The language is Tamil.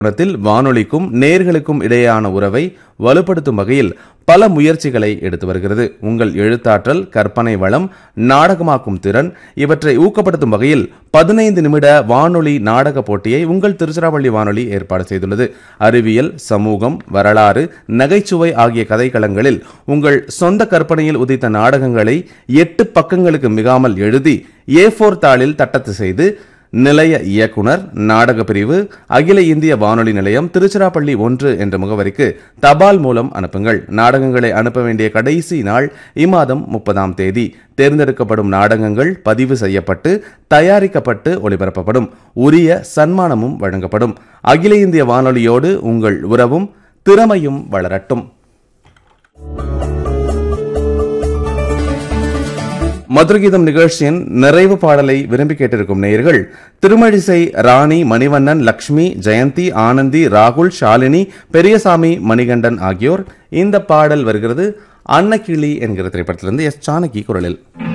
நிறுவனத்தில் வானொலிக்கும் நேர்களுக்கும் இடையேயான உறவை வலுப்படுத்தும் வகையில் பல முயற்சிகளை எடுத்து வருகிறது உங்கள் எழுத்தாற்றல் கற்பனை வளம் நாடகமாக்கும் திறன் இவற்றை ஊக்கப்படுத்தும் வகையில் பதினைந்து நிமிட வானொலி நாடக போட்டியை உங்கள் திருச்சிராப்பள்ளி வானொலி ஏற்பாடு செய்துள்ளது அறிவியல் சமூகம் வரலாறு நகைச்சுவை ஆகிய கதைக்களங்களில் உங்கள் சொந்த கற்பனையில் உதித்த நாடகங்களை எட்டு பக்கங்களுக்கு மிகாமல் எழுதி ஏ ஃபோர் தாளில் தட்டத்து செய்து நிலைய இயக்குனர் நாடக பிரிவு அகில இந்திய வானொலி நிலையம் திருச்சிராப்பள்ளி ஒன்று என்ற முகவரிக்கு தபால் மூலம் அனுப்புங்கள் நாடகங்களை அனுப்ப வேண்டிய கடைசி நாள் இம்மாதம் முப்பதாம் தேதி தேர்ந்தெடுக்கப்படும் நாடகங்கள் பதிவு செய்யப்பட்டு தயாரிக்கப்பட்டு ஒளிபரப்பப்படும் உரிய சன்மானமும் வழங்கப்படும் அகில இந்திய வானொலியோடு உங்கள் உறவும் திறமையும் வளரட்டும் மதுரகீதம் நிகழ்ச்சியின் நிறைவு பாடலை விரும்பி கேட்டிருக்கும் நேயர்கள் திருமழிசை ராணி மணிவண்ணன் லக்ஷ்மி ஜெயந்தி ஆனந்தி ராகுல் ஷாலினி பெரியசாமி மணிகண்டன் ஆகியோர் இந்த பாடல் வருகிறது அன்னக்கிளி என்கிற திரைப்படத்திலிருந்து எஸ் ஜானகி குரலில்